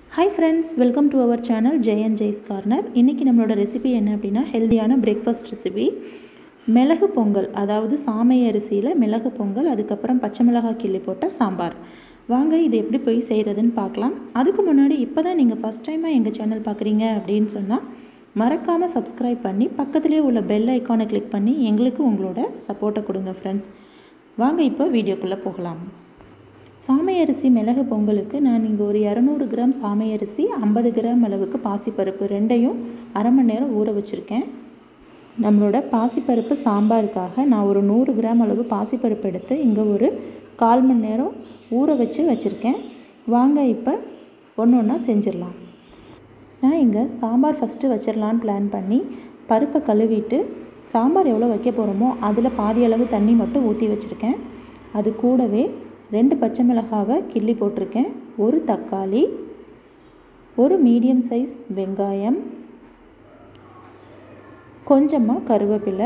hi friends welcome to our channel Jayan Jai's corner இன்றைக்கி நம்மளோட recipe என்ன அப்படின்னா ஹெல்தியான பிரேக்ஃபாஸ்ட் ரெசிபி மிளகு பொங்கல் அதாவது சாமை அரிசியில் மிளகு பொங்கல் அதுக்கப்புறம் பச்சை மிளகாய் கிள்ளி போட்ட சாம்பார் வாங்க இது எப்படி போய் செய்கிறதுன்னு பார்க்கலாம் அதுக்கு முன்னாடி இப்போ தான் நீங்கள் ஃபஸ்ட் டைமாக எங்கள் சேனல் பார்க்குறீங்க அப்படின்னு சொன்னால் மறக்காமல் சப்ஸ்கிரைப் பண்ணி பக்கத்துலேயே உள்ள பெல் ஐக்கானை கிளிக் பண்ணி எங்களுக்கு உங்களோட சப்போர்ட்டை கொடுங்க ஃப்ரெண்ட்ஸ் வாங்க இப்போ வீடியோக்குள்ளே போகலாம் சாமை அரிசி மிளகு பொங்கலுக்கு நான் இங்கே ஒரு இரநூறு கிராம் சாமை அரிசி ஐம்பது கிராம் அளவுக்கு பாசிப்பருப்பு ரெண்டையும் அரை மணி நேரம் ஊற வச்சுருக்கேன் நம்மளோட பாசிப்பருப்பு சாம்பாருக்காக நான் ஒரு நூறு கிராம் அளவு பாசிப்பருப்பு எடுத்து இங்கே ஒரு கால் மணி நேரம் ஊற வச்சு வச்சுருக்கேன் வாங்க இப்போ ஒன்று ஒன்றா செஞ்சிடலாம் நான் இங்கே சாம்பார் ஃபஸ்ட்டு வச்சிடலான்னு பிளான் பண்ணி பருப்பை கழுவிட்டு சாம்பார் எவ்வளோ வைக்க போகிறோமோ அதில் பாதி அளவு தண்ணி மட்டும் ஊற்றி வச்சுருக்கேன் அது கூடவே ரெண்டு பச்சை மிளகாவை கிள்ளி போட்டிருக்கேன் ஒரு தக்காளி ஒரு மீடியம் சைஸ் வெங்காயம் கொஞ்சமாக கருவேப்பிலை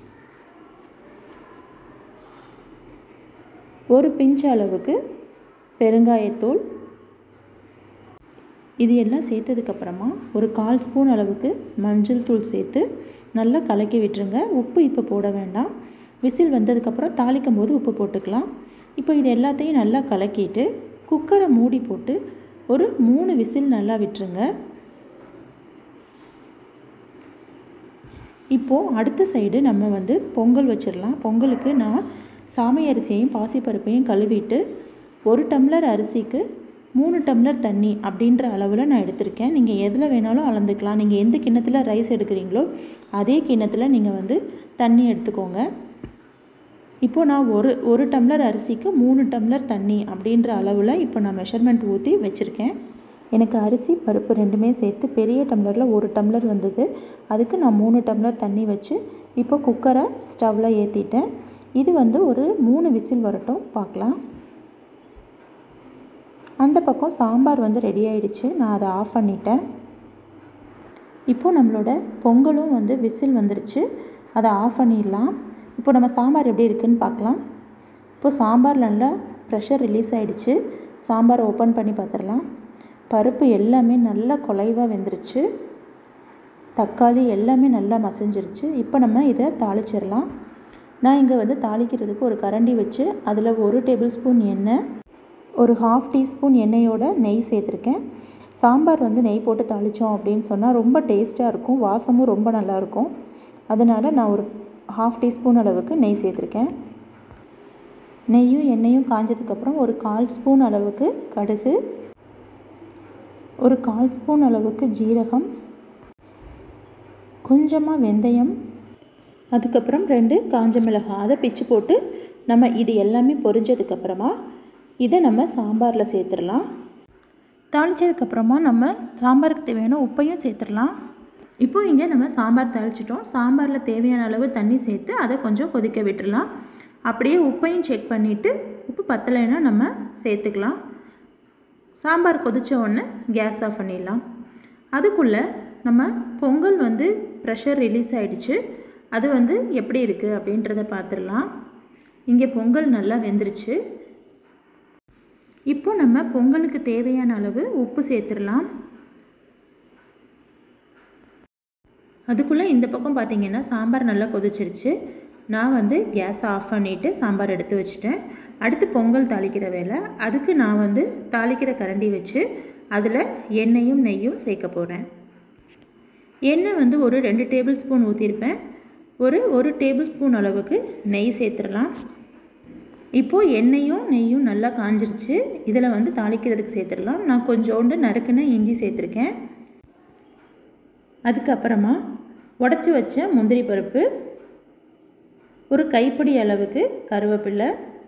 ஒரு பிஞ்ச் அளவுக்கு பெருங்காயத்தூள் இது எல்லாம் சேர்த்ததுக்கப்புறமா ஒரு கால் ஸ்பூன் அளவுக்கு மஞ்சள் தூள் சேர்த்து நல்லா கலக்கி விட்டுருங்க உப்பு இப்போ போட வேண்டாம் விசில் வந்ததுக்கப்புறம் தாளிக்கும் போது உப்பு போட்டுக்கலாம் இப்போ இது எல்லாத்தையும் நல்லா கலக்கிட்டு குக்கரை மூடி போட்டு ஒரு மூணு விசில் நல்லா விட்டுருங்க இப்போது அடுத்த சைடு நம்ம வந்து பொங்கல் வச்சிடலாம் பொங்கலுக்கு நான் சாமை அரிசியையும் பாசிப்பருப்பையும் கழுவிட்டு ஒரு டம்ளர் அரிசிக்கு மூணு டம்ளர் தண்ணி அப்படின்ற அளவில் நான் எடுத்திருக்கேன் நீங்கள் எதில் வேணாலும் அளந்துக்கலாம் நீங்கள் எந்த கிண்ணத்தில் ரைஸ் எடுக்கிறீங்களோ அதே கிண்ணத்தில் நீங்கள் வந்து தண்ணி எடுத்துக்கோங்க இப்போது நான் ஒரு ஒரு டம்ளர் அரிசிக்கு மூணு டம்ளர் தண்ணி அப்படின்ற அளவில் இப்போ நான் மெஷர்மெண்ட் ஊற்றி வச்சுருக்கேன் எனக்கு அரிசி பருப்பு ரெண்டுமே சேர்த்து பெரிய டம்ளரில் ஒரு டம்ளர் வந்தது அதுக்கு நான் மூணு டம்ளர் தண்ணி வச்சு இப்போ குக்கரை ஸ்டவ்வில் ஏற்றிட்டேன் இது வந்து ஒரு மூணு விசில் வரட்டும் பார்க்கலாம் அந்த பக்கம் சாம்பார் வந்து ரெடி ஆயிடுச்சு நான் அதை ஆஃப் பண்ணிட்டேன் இப்போது நம்மளோட பொங்கலும் வந்து விசில் வந்துருச்சு அதை ஆஃப் பண்ணிடலாம் இப்போ நம்ம சாம்பார் எப்படி இருக்குதுன்னு பார்க்கலாம் இப்போ சாம்பார் நல்லா ப்ரெஷர் ரிலீஸ் ஆகிடுச்சு சாம்பார் ஓப்பன் பண்ணி பார்த்துடலாம் பருப்பு எல்லாமே நல்லா குலைவாக வெந்துருச்சு தக்காளி எல்லாமே நல்லா மசிஞ்சிருச்சு இப்போ நம்ம இதை தாளிச்சிடலாம் நான் இங்கே வந்து தாளிக்கிறதுக்கு ஒரு கரண்டி வச்சு அதில் ஒரு டேபிள் ஸ்பூன் எண்ணெய் ஒரு ஹாஃப் டீஸ்பூன் எண்ணெயோட நெய் சேர்த்துருக்கேன் சாம்பார் வந்து நெய் போட்டு தாளித்தோம் அப்படின்னு சொன்னால் ரொம்ப டேஸ்ட்டாக இருக்கும் வாசமும் ரொம்ப நல்லாயிருக்கும் அதனால் நான் ஒரு ஹாஃப் டீஸ்பூன் அளவுக்கு நெய் சேர்த்துருக்கேன் நெய்யும் எண்ணெயும் காஞ்சதுக்கப்புறம் ஒரு கால் ஸ்பூன் அளவுக்கு கடுகு ஒரு கால் ஸ்பூன் அளவுக்கு ஜீரகம் கொஞ்சமாக வெந்தயம் அதுக்கப்புறம் ரெண்டு காஞ்ச மிளகாய் அதை பிச்சு போட்டு நம்ம இது எல்லாமே பொரிஞ்சதுக்கப்புறமா இதை நம்ம சாம்பாரில் சேர்த்துடலாம் தாளித்ததுக்கப்புறமா நம்ம சாம்பாருக்கு தேவையான உப்பையும் சேர்த்துடலாம் இப்போ இங்கே நம்ம சாம்பார் தாளிச்சிட்டோம் சாம்பாரில் தேவையான அளவு தண்ணி சேர்த்து அதை கொஞ்சம் கொதிக்க விட்டுடலாம் அப்படியே உப்பையும் செக் பண்ணிவிட்டு உப்பு பத்தலைன்னா நம்ம சேர்த்துக்கலாம் சாம்பார் கொதித்த உடனே கேஸ் ஆஃப் பண்ணிடலாம் அதுக்குள்ளே நம்ம பொங்கல் வந்து ப்ரெஷர் ரிலீஸ் ஆகிடுச்சு அது வந்து எப்படி இருக்குது அப்படின்றத பார்த்துடலாம் இங்கே பொங்கல் நல்லா வெந்துருச்சு இப்போ நம்ம பொங்கலுக்கு தேவையான அளவு உப்பு சேர்த்துடலாம் அதுக்குள்ளே இந்த பக்கம் பார்த்திங்கன்னா சாம்பார் நல்லா கொதிச்சிருச்சு நான் வந்து கேஸ் ஆஃப் பண்ணிவிட்டு சாம்பார் எடுத்து வச்சுட்டேன் அடுத்து பொங்கல் தாளிக்கிற வேலை அதுக்கு நான் வந்து தாளிக்கிற கரண்டி வச்சு அதில் எண்ணெயும் நெய்யும் சேர்க்க போகிறேன் எண்ணெய் வந்து ஒரு ரெண்டு டேபிள் ஸ்பூன் ஊற்றிருப்பேன் ஒரு ஒரு டேபிள் ஸ்பூன் அளவுக்கு நெய் சேர்த்துடலாம் இப்போது எண்ணெயும் நெய்யும் நல்லா காஞ்சிருச்சு இதில் வந்து தாளிக்கிறதுக்கு சேர்த்துடலாம் நான் கொஞ்சோண்டு நறுக்குன இஞ்சி சேர்த்துருக்கேன் அதுக்கப்புறமா உடச்சி வச்ச முந்திரி பருப்பு ஒரு கைப்பிடி அளவுக்கு கருவேப்பிலை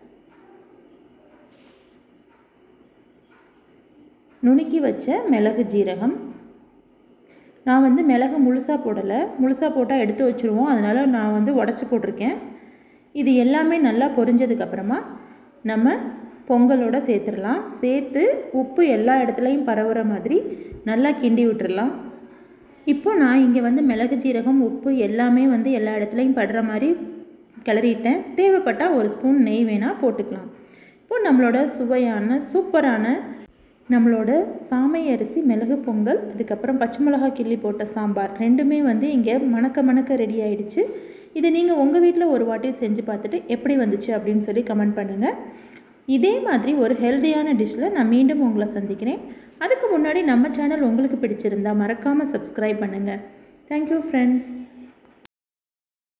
நுணுக்கி வச்ச மிளகு ஜீரகம் நான் வந்து மிளகு முழுசாக போடலை முழுசாக போட்டால் எடுத்து வச்சுருவோம் அதனால் நான் வந்து உடச்சி போட்டிருக்கேன் இது எல்லாமே நல்லா பொரிஞ்சதுக்கப்புறமா நம்ம பொங்கலோட சேர்த்துடலாம் சேர்த்து உப்பு எல்லா இடத்துலையும் பரவுற மாதிரி நல்லா கிண்டி விட்டுறலாம் இப்போ நான் இங்கே வந்து மிளகு ஜீரகம் உப்பு எல்லாமே வந்து எல்லா இடத்துலையும் படுற மாதிரி கிளறிட்டேன் தேவைப்பட்டால் ஒரு ஸ்பூன் நெய் வேணால் போட்டுக்கலாம் இப்போ நம்மளோட சுவையான சூப்பரான நம்மளோட சாமை அரிசி மிளகு பொங்கல் அதுக்கப்புறம் பச்சை மிளகா கிள்ளி போட்ட சாம்பார் ரெண்டுமே வந்து இங்கே மணக்க மணக்க ரெடி ஆயிடுச்சு இதை நீங்கள் உங்கள் வீட்டில் ஒரு வாட்டி செஞ்சு பார்த்துட்டு எப்படி வந்துச்சு அப்படின்னு சொல்லி கமெண்ட் பண்ணுங்கள் இதே மாதிரி ஒரு ஹெல்த்தியான டிஷ்ஷில் நான் மீண்டும் உங்களை சந்திக்கிறேன் அதுக்கு முன்னாடி நம்ம சேனல் உங்களுக்கு பிடிச்சிருந்தா மறக்காமல் சப்ஸ்கிரைப் பண்ணுங்கள் தேங்க்யூ ஃப்ரெண்ட்ஸ்